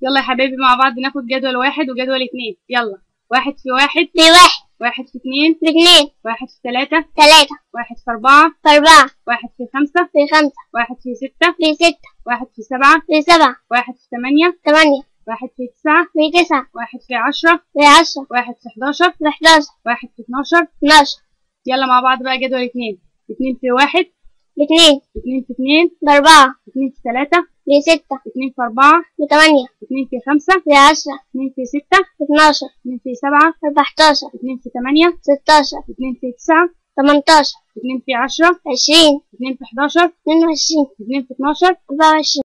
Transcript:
يلا يا حبايبي مع بعض ناخد جدول واحد وجدول اتنين يلا واحد في واحد في واحد واحد في اتنين في اتنين واحد في تلاتة تلاتة واحد في أربعة في أربعة واحد في خمسة في خمسة واحد في ستة في ستة واحد في سبعة في سبعة واحد في تمانية تمانية واحد في تسعة في تسعة واحد في عشرة في عشرة واحد في حداشر في حداشر واحد في اتناشر اتناشر يلا مع بعض بقى جدول اتنين اتنين في واحد في اتنين اتنين في اتنين بأربعة اتنين في تلاتة في ستة اتنين في أربعة في تمانية اتنين في خمسة في عشرة اتنين في ستة في اتناشر اتنين في سبعة في أربعتاشر اتنين في تمانية ستاشر اتنين في تسعة تمنتاشر اتنين في عشرة عشرين اتنين في حداشر اتنين وعشرين اتنين في اتناشر أربعة وعشرين